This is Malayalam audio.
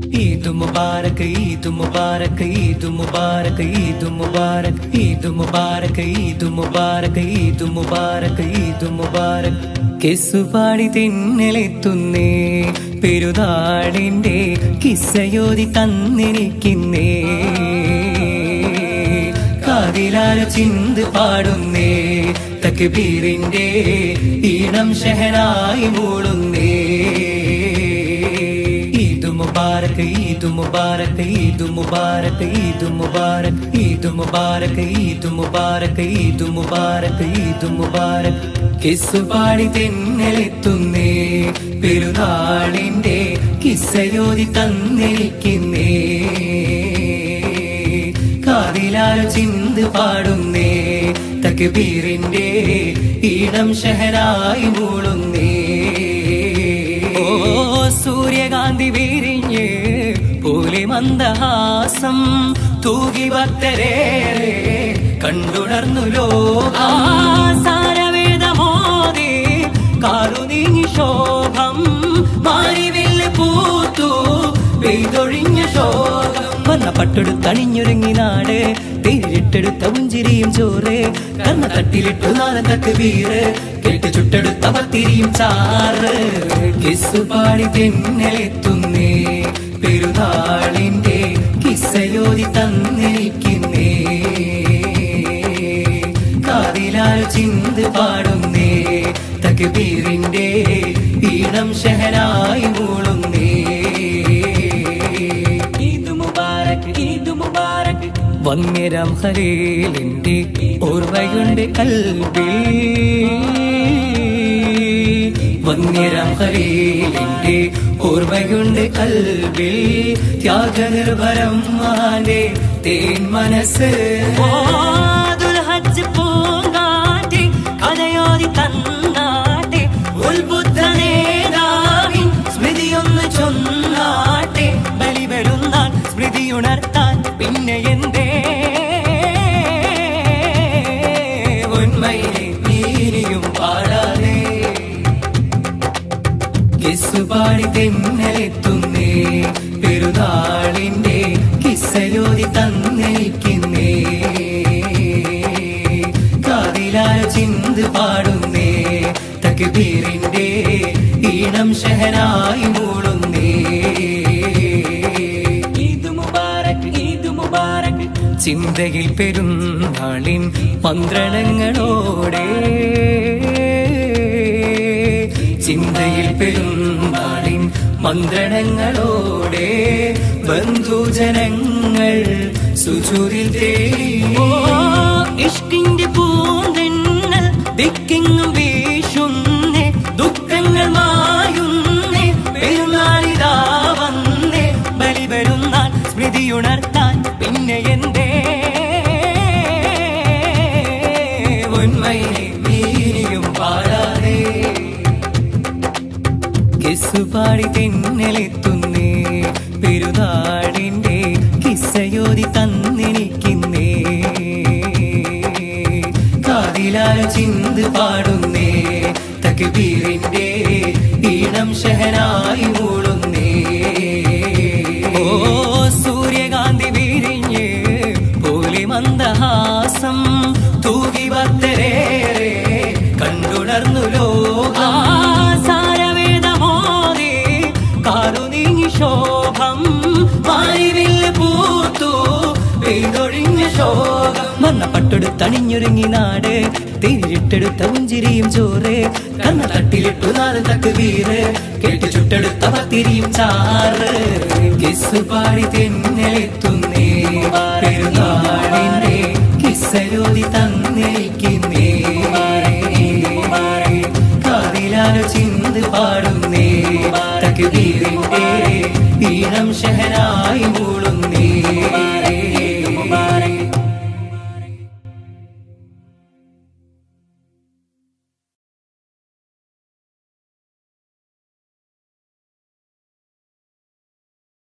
ഈദ് മുബാരക് ഈദ് മുബാരക് ഈദ് മുബാരക് ഈദ് മുബാരക് ഈദ് മുബാരക് ഈദ് മുബാരക് ഈദ് മുബാരക് ഈദ് മുബാരക് കെസുപാടി തിന്നലെത്തുന്നേ പെരുതാടിന്റെ കിസ്സയോതി തന്നിരിക്കുന്നേ കാതിലാല ചിന്ത് പാടുന്നേ തക്ബീറിന്റെ ഈണം ഷഹനായി മൂളുന്നേ ഈദ് മുബാരക് ഈദ് മുബാരക് ഈദ് മുബാരക് ഈദ് മുബാരക് ഈദ് മുബാരക് ഈദ് മുബാരക് ഈദ് മുബാരക് ഈദ് മുബാരക് കിസ് പാടി തെന്നലെത്തുന്നേ പെരുന്നാളിന്റെ കിസ്സയോതി തന്നിരിക്കുന്നേ കാതിലാല ചിന്ത് പാടുന്നേ തക്ബീറിന്റെ ഈണം ഷഹനായി മൂളുന്നേ ഓ സൂര്യകാന്തി വിരിഞ്ഞ് പോലെ മന്ദഹാസം തൂകി ഭക്തരേറെ കണ്ടുണർന്നു ലോകാസാരവേദമോദി കാറു നീങ്ങി ശോഭം മാറിവില്ല് പൂത്തു പെയ്തൊഴിഞ്ഞ ശോകം വന്ന പട്ടെടുത്തണിഞ്ഞൊരുങ്ങി നാട് തേരിട്ടെടുത്ത പുഞ്ചിരിയും ചോറ് കർണ തട്ടിലിട്ടു നാളെ തക്ക് വീറ് കേട്ട് ചുട്ടെടുത്ത പത്തിരിയും ചാറ് കിസ് പാടി തെന്നലെത്തുന്നേ പെരുന്നാളിന്റെ കിസ്സയോതി തന്നിരിക്കുന്നേ കാതിലാൽ ചിന്ത് പാടുന്നേ തക്ബീറിന്റെ ഈണം ഷഹനായി മൂളുന്നേ ഈദ് മുബാരക് ഈദ് മുബാരക് വന്യരാം ഹരേലിന്റെ ഓർമ്മയുണ്ട് കൽബിൽ വന്യരാം ഹരേലിന്റെ ഓർമ്മയുണ്ട് കൽബിൽ ത്യാഗനിർഭരം മാന്റെ തേൻ മനസ്സ് ഹജ്ജ് പൂങ്കാറ്റ് കഥയോതി തന്നാട്ടെ ഉത്ബുദ്ധനേതാവിൻ സ്മൃതിയൊന്ന് ചൊന്നാട്ടെ ബലി വരുന്നാൻ സ്മൃതിയുണർത്താൻ പിന്നെ എന്തേ ഉന്മയിലെ നീരിയും പാടാതെ കിസ് പാടി തെന്നലെത്തുന്നേ പെരുന്നാളിന്റെ കിസ്സയോതി തന്നിരിക്കുന്നേ കാതിലാൽ ചിന്ത് പാടുന്നേ തക്ബീറിന്റെ ഈണം ഷഹനായി മൂളുന്നേ ഈദ് മുബാരക് ഈദ് മുബാരക് ചിന്തയിൽ പെരുന്നാളിൻ മന്ത്രണങ്ങളോടെ ചിന്തയിൽ പെരുന്നാളിൻ മന്ത്രണങ്ങളോടെ ബന്ധുജനങ്ങൾ സുചൂരിൽ തേടിയോ ഇഷ്കിന്റെ പൂന്തെന്നൽ ദിക്കെങ്ങും വീശുന്നേ ദുഃഖങ്ങൾ മായുന്നേ പെരുന്നാളിതാ വന്നേ ബലി വരുന്നാൻ സ്മൃതിയുണർത്താൻ പിന്നെ എന്തേ ഉന്മയിലെ നീരിയും പാടാതെ കിസ് പാടി തെന്നലെത്തുന്നേ പെരുതാടിന്റെ കിസ്സയോതി തന്നിരിക്കുന്നേ കാതിലാൽ ചിന്ത് പാടുന്നേ തക്ബീറിന്റെ ഈണം ഷഹനായി മൂളുന്നേ ഓ സൂര്യകാന്തി വിരിഞ്ഞ് പോലെ മന്ദഹാസം തൂകി ഭക്തരേറെ കണ്ടുണർന്നു ലോകാസാരവേദമോദി കാറു നീങ്ങി ശോഭം മാറിവില്ല് പൂത്തു പെയ്തൊഴിഞ്ഞ ശോകം വന്ന പട്ടെടുത്തണിഞ്ഞൊരുങ്ങി നാട് തേരിട്ടെടുത്ത പുഞ്ചിരിയും ചോറ് കണ്ണ തട്ടിലിട്ടു നാല് തക്ക് വീറ് കേട്ട് ചുട്ടെടുത്ത പത്തിരിയും ചാറ് കിസ് പാടി തെന്നലെത്തുന്നേ പെരുന്നാളിന്റെ കിസ്സയോതി തന്നിരിക്കുന്നേ കാതിലാലോ ചിന്ത് പാടുന്നേ തക്ബീറിന്റെ ഈണം ഷഹനായി മൂടുന്നേ